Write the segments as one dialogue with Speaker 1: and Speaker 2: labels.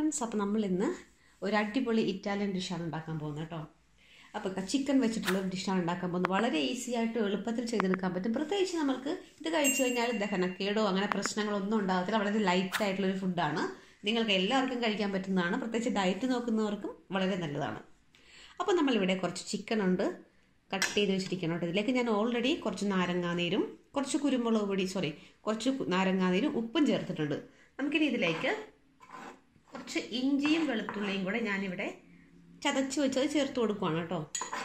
Speaker 1: friends അപ്പോൾ നമ്മൾ ഇന്ന് ഒരു അടിപൊളി ഇറ്റാലിയൻ ഡിഷാണ് ഉണ്ടാക്കാൻ പോകുന്നത് കേട്ടോ അപ്പോൾ ചിക്കൻ വെച്ചിട്ടുള്ള ഒരു ഡിഷാണ് ഉണ്ടാക്കാൻ പോകുന്നത് വളരെ ഈസി ആയിട്ട് എളുപ്പത്തിൽ ചെയ്തെടുക്കാൻ പറ്റും പ്രത്യേകിച്ച് നമുക്ക് ഇത് കഴിച്ചു കഴിഞ്ഞാൽ ദഹനക്കേടോ അങ്ങനെ പ്രശ്നങ്ങളൊന്നും ഉണ്ടാകത്തില്ല വളരെ ലൈറ്റ് ആയിട്ടുള്ളൊരു ഫുഡാണ് നിങ്ങൾക്ക് എല്ലാവർക്കും കഴിക്കാൻ പറ്റുന്നതാണ് പ്രത്യേകിച്ച് ഡയറ്റ് നോക്കുന്നവർക്കും വളരെ നല്ലതാണ് അപ്പോൾ നമ്മളിവിടെ കുറച്ച് ചിക്കൻ ഉണ്ട് കട്ട് ചെയ്ത് വെച്ചിരിക്കണം കേട്ടോ ഇതിലേക്ക് ഞാൻ ഓൾറെഡി കുറച്ച് നാരങ്ങാനീരും കുറച്ച് കുരുമുളക് പൊടി സോറി കുറച്ച് നാരങ്ങാനീരും ഉപ്പും ചേർത്തിട്ടുണ്ട് നമുക്കിനി ഇതിലേക്ക് കുറച്ച് ഇഞ്ചിയും വെളുത്തുള്ളിയും കൂടെ ഞാനിവിടെ ചതച്ച് വെച്ചത് ചേർത്ത് കൊടുക്കുവാണ് കേട്ടോ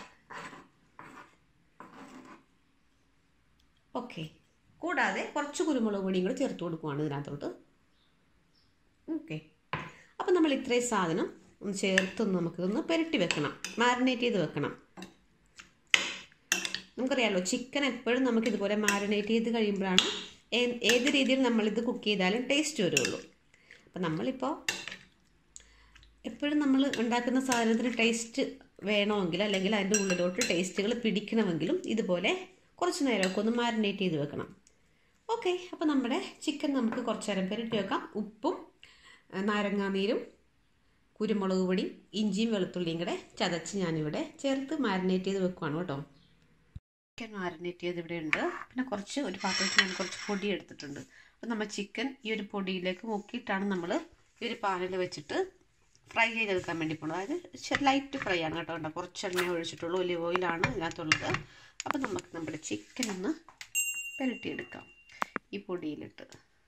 Speaker 1: ഓക്കെ കൂടാതെ കുറച്ച് കുരുമുളക് പൊടിയും കൂടെ ചേർത്ത് കൊടുക്കുവാണ് ഇതിനകത്തോട്ട് ഓക്കെ അപ്പം നമ്മൾ ഇത്രയും സാധനം ഒന്ന് ചേർത്തൊന്ന് നമുക്കിതൊന്ന് പുരട്ടി വെക്കണം മാരിനേറ്റ് ചെയ്ത് വെക്കണം നമുക്കറിയാമല്ലോ ചിക്കൻ എപ്പോഴും നമുക്ക് ഇതുപോലെ മാരിനേറ്റ് ചെയ്ത് കഴിയുമ്പോഴാണ് ഏത് രീതിയിൽ നമ്മളിത് കുക്ക് ചെയ്താലും ടേസ്റ്റ് വരുള്ളൂ അപ്പം നമ്മളിപ്പോൾ എപ്പോഴും നമ്മൾ ഉണ്ടാക്കുന്ന സാധനത്തിന് ടേസ്റ്റ് വേണമെങ്കിൽ അല്ലെങ്കിൽ അതിൻ്റെ ഉള്ളിലോട്ട് ടേസ്റ്റുകൾ പിടിക്കണമെങ്കിലും ഇതുപോലെ കുറച്ച് നേരമൊക്കെ ഒന്ന് മാരിനേറ്റ് ചെയ്ത് വെക്കണം ഓക്കെ അപ്പോൾ നമ്മുടെ ചിക്കൻ നമുക്ക് കുറച്ച് നേരം പുരട്ടി വെക്കാം ഉപ്പും നാരങ്ങാനീരും കുരുമുളക് പൊടിയും ഇഞ്ചിയും വെളുത്തുള്ളിയും കൂടെ ചതച്ച് ഞാനിവിടെ ചേർത്ത് മാരിനേറ്റ് ചെയ്ത് വെക്കുവാണ് കേട്ടോ ചിക്കൻ മാരിനേറ്റ് ചെയ്ത് ഇവിടെ ഉണ്ട് പിന്നെ കുറച്ച് ഒരു പാത്രത്തിൽ ഞാൻ കുറച്ച് പൊടി എടുത്തിട്ടുണ്ട് അപ്പോൾ നമ്മൾ ചിക്കൻ ഈ ഒരു പൊടിയിലേക്ക് മുക്കിയിട്ടാണ് നമ്മൾ ഈ ഒരു പാനിൽ വെച്ചിട്ട് ഫ്രൈ ചെയ്തെടുക്കാൻ വേണ്ടി പോകുന്നത് അതായത് ലൈറ്റ് ഫ്രൈ ആണ് കേട്ടോ കേട്ടോ കുറച്ച് എണ്ണ ഒഴിച്ചിട്ടുള്ളൂ ഒലിവ് ഓയിലാണ് ഇതിനകത്തുള്ളത് അപ്പോൾ നമുക്ക് നമ്മുടെ ചിക്കൻ ഒന്ന് പുരട്ടിയെടുക്കാം ഈ പൊടിയിലിട്ട്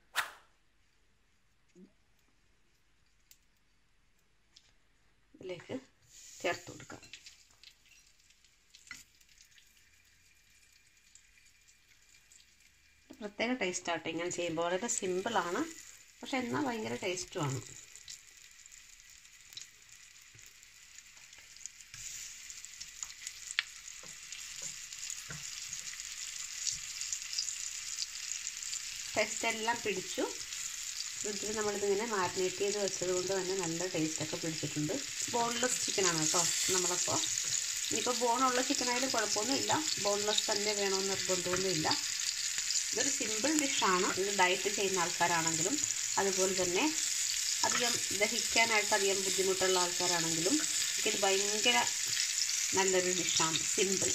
Speaker 1: ഇതിലേക്ക് ചേർത്ത് കൊടുക്കാം പ്രത്യേക ടേസ്റ്റ് ആട്ടോ ഇങ്ങനെ ചെയ്യുമ്പോൾ വളരെ സിമ്പിളാണ് പക്ഷെ എന്നാൽ ഭയങ്കര ടേസ്റ്റുമാണ് ടെസ്റ്റ് എല്ലാം പിടിച്ചു ഫ്രിഡ്ജിൽ നമ്മളിതിങ്ങനെ മാരിനേറ്റ് ചെയ്ത് വെച്ചത് കൊണ്ട് തന്നെ നല്ല ടേസ്റ്റൊക്കെ പിടിച്ചിട്ടുണ്ട് ബോൺലെസ് ചിക്കനാണ് കേട്ടോ നമ്മളപ്പോൾ ഇനിയിപ്പോൾ ബോണുള്ള ചിക്കനായാലും കുഴപ്പമൊന്നുമില്ല ബോൺലെസ് തന്നെ വേണമെന്ന് നിർബന്ധമൊന്നുമില്ല ഇതൊരു സിമ്പിൾ ഡിഷാണ് ഇത് ഡയറ്റ് ചെയ്യുന്ന ആൾക്കാരാണെങ്കിലും അതുപോലെ തന്നെ അധികം ദഹിക്കാനായിട്ട് അധികം ബുദ്ധിമുട്ടുള്ള ആൾക്കാരാണെങ്കിലും ഇത് ഭയങ്കര നല്ലൊരു ഡിഷാണ് സിമ്പിൾ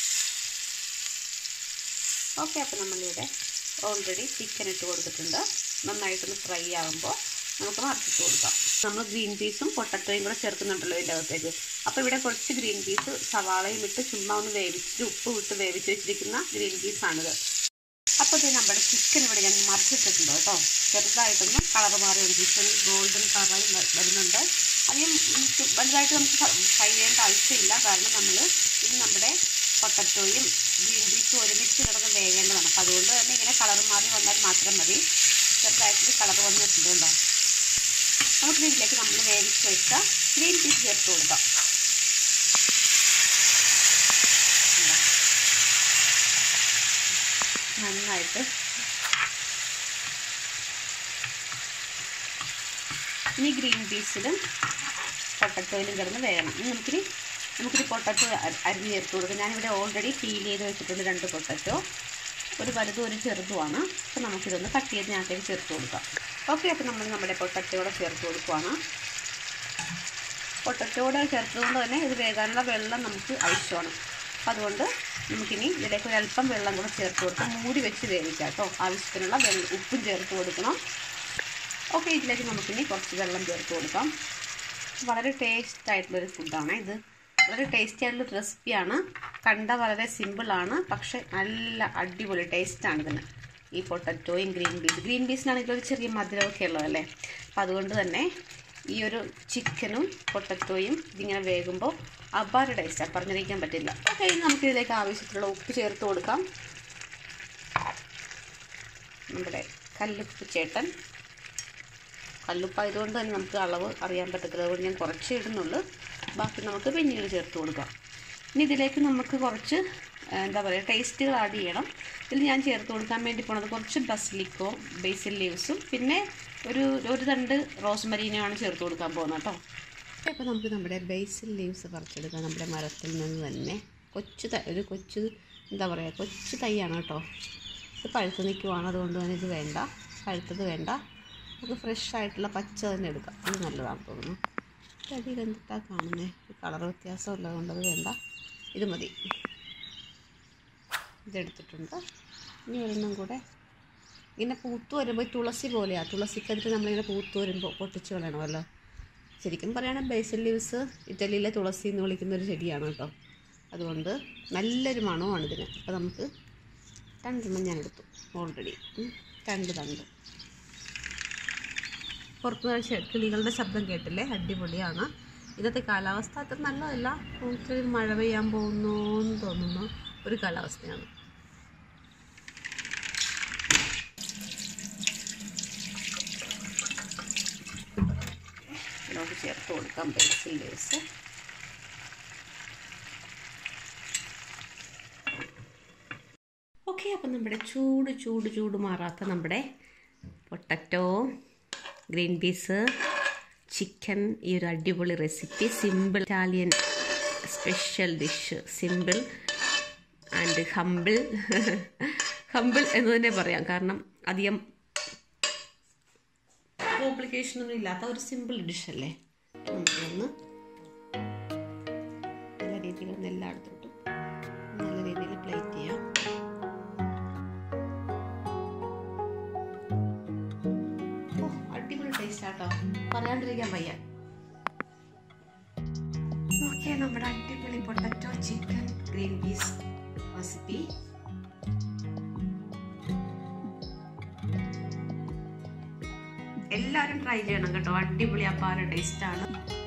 Speaker 1: ഓക്കെ അപ്പോൾ നമ്മളിവിടെ ഓൾറെഡി ചിക്കൻ ഇട്ട് കൊടുത്തിട്ടുണ്ട് നന്നായിട്ടൊന്ന് ഫ്രൈ ആകുമ്പോൾ നമുക്ക് മറിച്ചിട്ട് കൊടുക്കാം നമ്മൾ ഗ്രീൻ പീസും പൊട്ടറ്റോയും കൂടെ ചേർക്കുന്നുണ്ടല്ലോ ഇതിൻ്റെ അകത്തേക്ക് അപ്പോൾ ഇവിടെ കുറച്ച് ഗ്രീൻ പീസ് സവാളയും ഇട്ട് ചുമ്മാ ഒന്ന് വേവിച്ചിട്ട് ഉപ്പ് വിട്ട് വേവിച്ച് വെച്ചിരിക്കുന്ന ഗ്രീൻ പീസാണിത് അപ്പോൾ ഇത് നമ്മുടെ ചിക്കൻ ഇവിടെ ഞാൻ മറിച്ചിട്ടിട്ടുണ്ട് കേട്ടോ ചെറുതായിട്ടൊന്ന് കളർ മാറി ചിക്കൻ ഗോൾഡൻ കളറായി വരുന്നുണ്ട് അധികം വലുതായിട്ട് നമുക്ക് ഫ്രൈ ചെയ്യേണ്ട ആവശ്യമില്ല കാരണം നമ്മൾ ഇത് നമ്മുടെ പൊട്ടറ്റോയും ഗ്രീൻ പീസും ഒരുമിച്ച് കിടന്ന് വേകേണ്ടതാണ് അപ്പോൾ അതുകൊണ്ട് തന്നെ ഇങ്ങനെ കളർ മാറി വന്നാൽ മാത്രം മതി ചെറുതായിട്ട് കളർ വന്നിട്ടുണ്ടോ നമുക്ക് ഇതിലേക്ക് നമ്മൾ വേവിച്ച് വെച്ച ഗ്രീൻ പീസ് ചേർത്ത് കൊടുക്കാം നന്നായിട്ട് ഇനി ഗ്രീൻ പീസിലും പൊട്ടറ്റോയിലും കിടന്ന് വേകണം ഇനി നമുക്കിനി നമുക്കിനി പൊട്ടറ്റോ അരിഞ്ഞ് ചേർത്ത് കൊടുക്കാം ഞാനിവിടെ ഓൾറെഡി ഫീൽ ചെയ്ത് വെച്ചിട്ടുണ്ട് രണ്ട് പൊട്ടറ്റോ ഒരു വലുതും ഒരു ചെറുതുമാണ് അപ്പോൾ നമുക്കിതൊന്ന് കട്ട് ചെയ്ത് ഞാനത്തേക്ക് ചേർത്ത് കൊടുക്കാം ഓക്കെ അപ്പോൾ നമ്മൾ നമ്മുടെ പൊട്ടറ്റോടെ ചേർത്ത് കൊടുക്കുവാണ് പൊട്ടറ്റോടെ ചേർത്തതുകൊണ്ട് തന്നെ ഇത് വേകാനുള്ള വെള്ളം നമുക്ക് ആവശ്യമാണ് അപ്പോൾ അതുകൊണ്ട് നമുക്കിനി ഇതിലേക്ക് ഒരല്പം വെള്ളം കൂടെ ചേർത്ത് കൊടുത്ത് മൂടി വെച്ച് വേവിക്കാം കേട്ടോ ആവശ്യത്തിനുള്ള വെള്ളം ഉപ്പും ചേർത്ത് കൊടുക്കണം ഓക്കെ ഇതിലേക്ക് നമുക്കിനി കുറച്ച് വെള്ളം ചേർത്ത് കൊടുക്കാം വളരെ ടേസ്റ്റ് ആയിട്ടുള്ളൊരു ഫുഡാണ് ഇത് വളരെ ടേസ്റ്റി ആയിട്ടുള്ള റെസിപ്പിയാണ് കണ്ട വളരെ സിമ്പിളാണ് പക്ഷെ നല്ല അടിപൊളി ടേസ്റ്റാണ് ഇതിന് ഈ പൊട്ടറ്റോയും ഗ്രീൻ പീസ് ഗ്രീൻ പീസിനാണെങ്കിൽ ഒരു ചെറിയ മധുരമൊക്കെ ഉള്ളതല്ലേ അപ്പോൾ അതുകൊണ്ട് തന്നെ ഈ ഒരു ചിക്കനും പൊട്ടറ്റോയും ഇതിങ്ങനെ വേകുമ്പോൾ അപാര ടേസ്റ്റാണ് പറഞ്ഞിരിക്കാൻ പറ്റില്ല ഓക്കെ ഇനി നമുക്ക് ഇതിലേക്ക് ആവശ്യത്തിലുള്ള ഉപ്പ് ചേർത്ത് കൊടുക്കാം നമ്മുടെ കല്ലുപ്പ് ചേട്ടൻ കല്ലുപ്പായതുകൊണ്ട് തന്നെ നമുക്ക് അളവ് അറിയാൻ പറ്റത്തില്ല അതുകൊണ്ട് ഞാൻ കുറച്ച് ഇടുന്നുള്ളൂ ബാക്കി നമുക്ക് പിന്നീട് ചേർത്ത് കൊടുക്കാം ഇനി ഇതിലേക്ക് നമുക്ക് കുറച്ച് എന്താ പറയുക ടേസ്റ്റുകൾ ആഡ് ചെയ്യണം ഇതിൽ ഞാൻ ചേർത്ത് കൊടുക്കാൻ വേണ്ടി പോണത് കുറച്ച് ബസ്ലിക്കോ ബേസിൽ ലീവ്സും പിന്നെ ഒരു ഒരു തണ്ട് റോസ്മരീനുമാണ് ചേർത്ത് കൊടുക്കാൻ പോകുന്നത് കേട്ടോ അപ്പോൾ നമുക്ക് നമ്മുടെ ബേസിൽ ലീവ്സ് പറിച്ചെടുക്കാം നമ്മുടെ മരത്തിൽ നിന്ന് തന്നെ കൊച്ചു ഒരു കൊച്ചു എന്താ പറയുക കൊച്ചു തൈയാണ് കേട്ടോ ഇത് പഴുത്ത് നിൽക്കുവാണ് അതുകൊണ്ട് തന്നെ ഇത് വേണ്ട പഴുത്തത് വേണ്ട നമുക്ക് ഫ്രഷ് ആയിട്ടുള്ള പച്ച തന്നെ എടുക്കാം ഇത് നല്ലതാണെന്ന് തോന്നുന്നു അധികം എന്തിട്ടാണ് കാണുന്നത് കളർ വ്യത്യാസം ഉള്ളതുകൊണ്ട് അത് വേണ്ട ഇത് മതി ഇതെടുത്തിട്ടുണ്ട് ഇനി ഒരെണ്ണം കൂടെ ഇങ്ങനെ പൂത്ത് വരുമ്പോൾ തുളസി പോലെയാണ് തുളസിക്കതിട്ട് നമ്മളിങ്ങനെ പൂത്ത് വരുമ്പോൾ പൊട്ടിച്ച് കളയണമല്ലോ ശരിക്കും പറയുകയാണെങ്കിൽ ബേസൽ ലീവ്സ് ഇറ്റലിയിലെ തുളസി എന്ന് വിളിക്കുന്ന ഒരു ചെടിയാണ് കേട്ടോ അതുകൊണ്ട് നല്ലൊരു മണമാണ് ഇതിന് അപ്പോൾ നമുക്ക് രണ്ടെണ്ണം ഞാൻ എടുത്തു ഓൾറെഡി രണ്ട് തണ്ട് പുറത്ത് കഴിച്ച കിളികളുടെ ശബ്ദം കേട്ടില്ലേ അടിപൊളിയാണ് ഇന്നത്തെ കാലാവസ്ഥ അത്ര നല്ലതല്ല ഇത്തിരി മഴ പെയ്യാൻ പോകുന്നു എന്ന് തോന്നുന്ന ഒരു കാലാവസ്ഥയാണ് ഇതിലോട്ട് ചേർത്ത് കൊടുക്കാം ബേസിൽ ലീവ്സ് ഓക്കെ അപ്പം നമ്മുടെ ചൂട് ചൂട് ചൂട് മാറാത്ത നമ്മുടെ പൊട്ടറ്റോ ഗ്രീൻ പീസ് ചിക്കൻ ഈ ഒരു അടിപൊളി recipe simple Italian special dish simple and humble humble എന്ന് തന്നെ പറയാം കാരണം അധികം കോംപ്ലിക്കേഷനൊന്നും ഇല്ലാത്ത ഒരു സിമ്പിൾ ഡിഷല്ലേ നമുക്കൊന്ന് നല്ല രീതിയിൽ ഒന്ന് എല്ലായിടത്തോട്ടും നല്ല രീതിയിൽ പ്ലേറ്റ് ചെയ്യാം ഓ അടിപൊളി ടേസ്റ്റ് ആട്ടോ പറയാണ്ടിരിക്കാൻ വയ്യ നോക്കിയാൽ നമ്മുടെ അടിപൊളി potato chicken green peas recipe എല്ലാവരും ട്രൈ ചെയ്യണം കേട്ടോ അടിപൊളി അപ്പാര ടേസ്റ്റ് ആണ്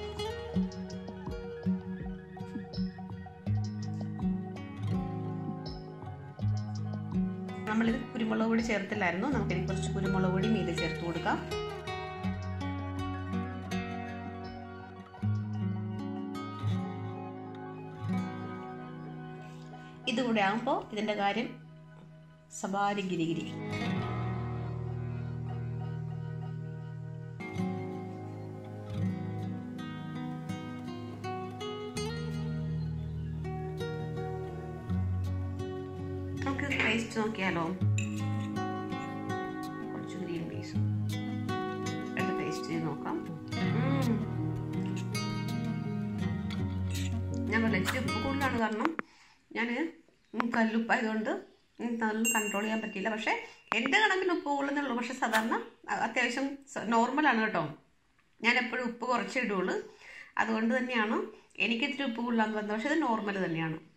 Speaker 1: നമ്മളിത് കുരുമുളക് പൊടി ചേർത്തില്ലായിരുന്നു നമുക്കിനി കുറച്ച് കുരുമുളക് പൊടി മീതെ ചേർത്ത് കൊടുക്കാം ഇതുകൂടെ ആകുമ്പോൾ ഇതിൻ്റെ കാര്യം സബാരി ഗിരിഗിരി നമുക്ക് ടേസ്റ്റ് നോക്കിയാലോ കുറച്ച് ഗ്രീൻ പീസ് രണ്ട് ടേസ്റ്റ് ചെയ്ത് നോക്കാം ഞാൻ പറഞ്ഞ ഇച്ചിരി ഉപ്പ് കൂടുതലാണ് കാരണം ഞാൻ കല്ലുപ്പായതുകൊണ്ട് നല്ല കൺട്രോൾ ചെയ്യാൻ പറ്റിയില്ല പക്ഷേ എൻ്റെ കണക്കിന് ഉപ്പ് കൂടുതലെന്നുള്ളൂ പക്ഷേ സാധാരണ അത്യാവശ്യം നോർമലാണ് കേട്ടോ ഞാൻ എപ്പോഴും ഉപ്പ് കുറച്ചേ ഇടുള്ളൂ അതുകൊണ്ട് തന്നെയാണ് എനിക്ക് ഇത്തിരി ഉപ്പ് കൂടുതലാന്ന് പറഞ്ഞത് പക്ഷേ ഇത് നോർമൽ തന്നെയാണ്